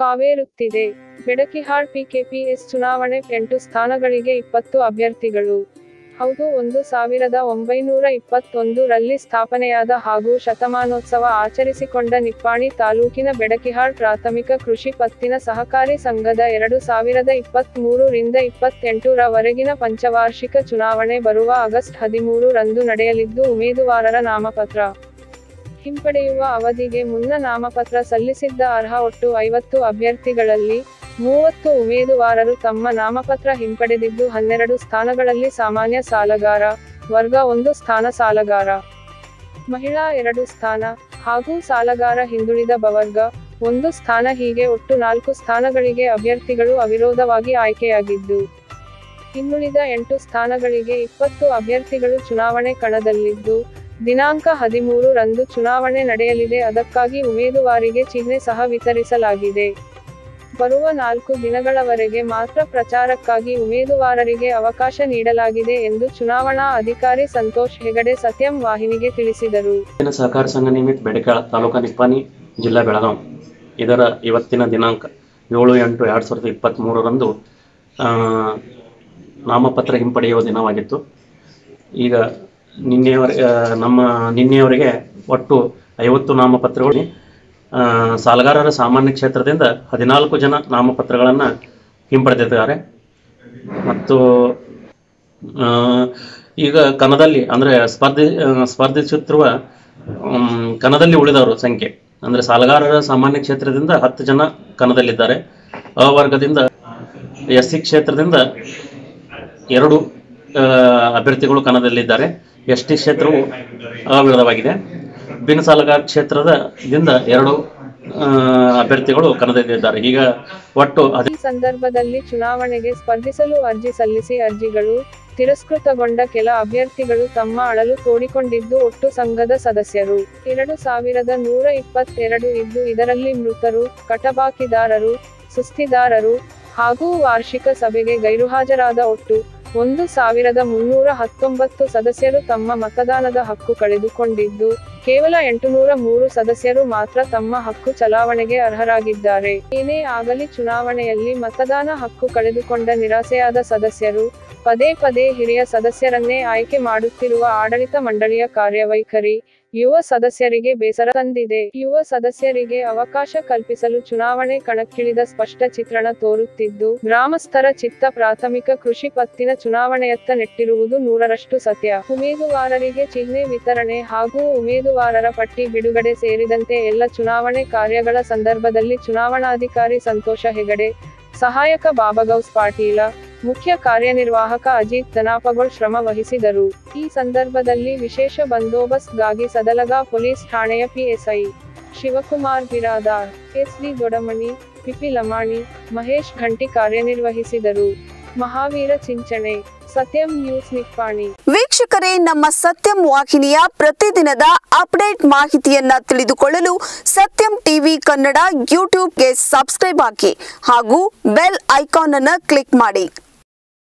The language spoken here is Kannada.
ಕಾವೇರುತ್ತಿದೆ ಬೆಡಕಿಹಾಳ್ ಪಿಕೆಪಿಎಸ್ ಚುನಾವಣೆ ಎಂಟು ಸ್ಥಾನಗಳಿಗೆ ಇಪ್ಪತ್ತು ಅಭ್ಯರ್ಥಿಗಳು ಹೌದು ಒಂದು ಸಾವಿರದ ಒಂಬೈನೂರ ಇಪ್ಪತ್ತೊಂದು ರಲ್ಲಿ ಸ್ಥಾಪನೆಯಾದ ಹಾಗೂ ಶತಮಾನೋತ್ಸವ ಆಚರಿಸಿಕೊಂಡ ನಿಪ್ಪಾಣಿ ತಾಲೂಕಿನ ಬೆಡಕಿಹಾಳ್ ಪ್ರಾಥಮಿಕ ಕೃಷಿ ಪತ್ತಿನ ಸಹಕಾರಿ ಸಂಘದ ಎರಡು ಸಾವಿರದ ಇಪ್ಪತ್ಮೂರು ರಿಂದ ಇಪ್ಪತ್ತೆಂಟು ರವರೆಗಿನ ಪಂಚವಾರ್ಷಿಕ ಚುನಾವಣೆ ಬರುವ ಆಗಸ್ಟ್ ಹದಿಮೂರು ರಂದು ನಡೆಯಲಿದ್ದು ಉಮೇದುವಾರರ ನಾಮಪತ್ರ ಹಿಂಪಡೆಯುವ ಅವಧಿಗೆ ಮುನ್ನ ನಾಮಪತ್ರ ಸಲ್ಲಿಸಿದ್ದ ಅರ್ಹ ಒಟ್ಟು ಐವತ್ತು ಅಭ್ಯರ್ಥಿಗಳಲ್ಲಿ ಮೂವತ್ತು ಉಮೇದುವಾರರು ತಮ್ಮ ನಾಮಪತ್ರ ಹಿಂಪಡೆದಿದ್ದು ಹನ್ನೆರಡು ಸ್ಥಾನಗಳಲ್ಲಿ ಸಾಮಾನ್ಯ ಸಾಲಗಾರ ವರ್ಗ ಒಂದು ಸ್ಥಾನ ಸಾಲಗಾರ ಮಹಿಳಾ ಎರಡು ಸ್ಥಾನ ಹಾಗೂ ಸಾಲಗಾರ ಹಿಂದುಳಿದ ಬವರ್ಗ ಒಂದು ಸ್ಥಾನ ಹೀಗೆ ಒಟ್ಟು ನಾಲ್ಕು ಸ್ಥಾನಗಳಿಗೆ ಅಭ್ಯರ್ಥಿಗಳು ಅವಿರೋಧವಾಗಿ ಆಯ್ಕೆಯಾಗಿದ್ದು ಇನ್ನುಳಿದ ಎಂಟು ಸ್ಥಾನಗಳಿಗೆ ಇಪ್ಪತ್ತು ಅಭ್ಯರ್ಥಿಗಳು ಚುನಾವಣೆ ಕಣದಲ್ಲಿದ್ದು ದಿನಾಂಕ ಹದಿಮೂರು ರಂದು ಚುನಾವಣೆ ನಡೆಯಲಿದೆ ಅದಕ್ಕಾಗಿ ಉಮೇದುವಾರಿಗೆ ಚಿಹ್ನೆ ಸಹ ವಿತರಿಸಲಾಗಿದೆ ಬರುವ ನಾಲ್ಕು ದಿನಗಳವರೆಗೆ ಮಾತ್ರ ಪ್ರಚಾರಕ್ಕಾಗಿ ಉಮೇದುವಾರರಿಗೆ ಅವಕಾಶ ನೀಡಲಾಗಿದೆ ಎಂದು ಚುನಾವಣಾ ಅಧಿಕಾರಿ ಸಂತೋಷ್ ಹೆಗಡೆ ಸತ್ಯಂ ವಾಹಿನಿಗೆ ತಿಳಿಸಿದರು ಇವತ್ತಿನ ಸಹಕಾರ ಸಂಘ ನಿಮಿತ್ ಬೆಡಕಾಳ ತಾಲೂಕಾ ನಿಪ್ಪಾಣಿ ಜಿಲ್ಲಾ ಬೆಳಗಾಂ ಇದರ ಇವತ್ತಿನ ದಿನಾಂಕ ಏಳು ಎಂಟು ಎರಡು ಸಾವಿರದ ಇಪ್ಪತ್ತ್ಮೂರರಂದು ಆ, ನಾಮಪತ್ರ ಹಿಂಪಡೆಯುವ ದಿನವಾಗಿತ್ತು ಈಗ ನಿನ್ನೆಯವರೆ ಆ, ನಮ್ಮ ನಿನ್ನೆಯವರೆಗೆ ಒಟ್ಟು ಐವತ್ತು ನಾಮಪತ್ರಗಳು ಆ, ಸಾಲಗಾರರ ಸಾಮಾನ್ಯ ಕ್ಷೇತ್ರದಿಂದ ಹದಿನಾಲ್ಕು ಜನ ನಾಮಪತ್ರಗಳನ್ನು ಹಿಂಪಡೆದಿದ್ದಾರೆ ಮತ್ತು ಆ, ಈಗ ಕಣದಲ್ಲಿ ಅಂದರೆ ಸ್ಪರ್ಧಿ ಆ, ಸ್ಪರ್ಧಿಸುತ್ತಿರುವ ಮ್, ಕಣದಲ್ಲಿ ಉಳಿದವರು ಸಂಖ್ಯೆ ಅಂದರೆ ಸಾಲಗಾರರ ಸಾಮಾನ್ಯ ಕ್ಷೇತ್ರದಿಂದ ಹತ್ತು ಜನ ಕಣದಲ್ಲಿದ್ದಾರೆ ಅ ವರ್ಗದಿಂದ ಎಸ್ ಸಿ ಕ್ಷೇತ್ರದಿಂದ ಎರಡು ಆ, ಅಭ್ಯರ್ಥಿಗಳು ಕಣದಲ್ಲಿದ್ದಾರೆ ಎಸ್ ಟಿ ಕ್ಷೇತ್ರವು ಅವಿರೋಧವಾಗಿದೆ ಬಿನ್ ಸಾಲಗಾರ ಕ್ಷೇತ್ರದಿಂದ ಎರಡು ಆ, ಅಭ್ಯರ್ಥಿಗಳು ಕಣದಲ್ಲಿದ್ದಾರೆ ಈಗ ಒಟ್ಟು ಹದಿ ಈ ಸಂದರ್ಭದಲ್ಲಿ ಚುನಾವಣೆಗೆ ಸ್ಪರ್ಧಿಸಲು ಅರ್ಜಿ ಸಲ್ಲಿಸಿ ಅರ್ಜಿಗಳು ತಿರಸ್ಕೃತಗೊಂಡ ಕೆಲ ಅಭ್ಯರ್ಥಿಗಳು ತಮ್ಮ ಅಳಲು ತೋಡಿಕೊಂಡಿದ್ದು ಒಟ್ಟು ಸಂಘದ ಸದಸ್ಯರು ಎರಡು ಸಾವಿರದ ನೂರ ಇಪ್ಪತ್ತೆರಡು ಇದ್ದು ಇದರಲ್ಲಿ ಮೃತರು ಕಟಬಾಕಿದಾರರು ಸುಸ್ತಿದಾರರು ಹಾಗೂ ವಾರ್ಷಿಕ ಸಭೆಗೆ ಗೈರುಹಾಜರಾದ ಒಟ್ಟು ಒಂದು ಸಾವಿರದ ಮುನ್ನೂರ ಹತ್ತೊಂಬತ್ತು ಸದಸ್ಯರು ತಮ್ಮ ಮತದಾನದ ಹಕ್ಕು ಕಳೆದುಕೊಂಡಿದ್ದು ಕೇವಲ ಎಂಟುನೂರ ಮೂರು ಸದಸ್ಯರು ಮಾತ್ರ ತಮ್ಮ ಹಕ್ಕು ಚಲಾವಣೆಗೆ ಅರ್ಹರಾಗಿದ್ದಾರೆ ಏನೇ ಆಗಲಿ ಚುನಾವಣೆಯಲ್ಲಿ ಮತದಾನ ಹಕ್ಕು ಕಳೆದುಕೊಂಡ ನಿರಾಸೆಯಾದ ಸದಸ್ಯರು ಪದೇ ಪದೇ ಹಿರಿಯ ಸದಸ್ಯರನ್ನೇ ಆಯ್ಕೆ ಮಾಡುತ್ತಿರುವ ಆಡಳಿತ ಮಂಡಳಿಯ ಕಾರ್ಯವೈಖರಿ ಯುವ ಸದಸ್ಯರಿಗೆ ಬೇಸರ ತಂದಿದೆ ಯುವ ಸದಸ್ಯರಿಗೆ ಅವಕಾಶ ಕಲ್ಪಿಸಲು ಚುನಾವಣೆ ಕಣಕ್ಕಿಳಿದ ಸ್ಪಷ್ಟ ಚಿತ್ರಣ ತೋರುತ್ತಿದ್ದು ಗ್ರಾಮಸ್ಥರ ಚಿತ್ತ ಪ್ರಾಥಮಿಕ ಕೃಷಿ ಪತ್ತಿನ ಚುನಾವಣೆಯತ್ತ ನೆಟ್ಟಿರುವುದು ನೂರರಷ್ಟು ಸತ್ಯ ಉಮೇದುವಾರರಿಗೆ ಚಿಹ್ನೆ ವಿತರಣೆ ಹಾಗೂ ಉಮೇದುವಾರರ ಪಟ್ಟಿ ಬಿಡುಗಡೆ ಸೇರಿದಂತೆ ಎಲ್ಲ ಚುನಾವಣೆ ಕಾರ್ಯಗಳ ಸಂದರ್ಭದಲ್ಲಿ ಚುನಾವಣಾಧಿಕಾರಿ ಸಂತೋಷ ಹೆಗಡೆ ಸಹಾಯಕ ಬಾಬಗೌಸ್ ಪಾಟೀಲ ಮುಖ್ಯ ಕಾರ್ಯನಿರ್ವಾಹಕ ಅಜಿತ್ ದನಾಪಗೊಳ್ ಶ್ರಮ ವಹಿಸಿದರು ಈ ಸಂದರ್ಭದಲ್ಲಿ ವಿಶೇಷ ಬಂದೋಬಸ್ತ್ಗಾಗಿ ಸದಲಗಾ ಪೊಲೀಸ್ ಠಾಣೆಯ PSI Shivakumar Biradar SD Dodamani PP Lamani Mahesh Ghanti ಕಾರ್ಯನಿರ್ವಹಿಸಿದರು ಮಹಾವೀರ ಚಿಂಚಣೆ ಸತ್ಯಂ ನ್ಯೂಸ್ ನಿಪ್ಪಾಣಿ ವೀಕ್ಷಕರೇ ನಮ್ಮ ಸತ್ಯಂ ವಾಹಿನಿಯ ಪ್ರತಿದಿನದ ಅಪ್ಡೇಟ್ ಮಾಹಿತಿಯನ್ನ ತಿಳಿದುಕೊಳ್ಳಲು ಸತ್ಯಂ ಟಿವಿ ಕನ್ನಡ ಯೂಟ್ಯೂಬ್ಗೆ ಸಬ್ಸ್ಕ್ರೈಬ್ ಹಾಕಿ ಹಾಗೂ ಬೆಲ್ ಐಕಾನ್ ಅನ್ನು ಕ್ಲಿಕ್ ಮಾಡಿ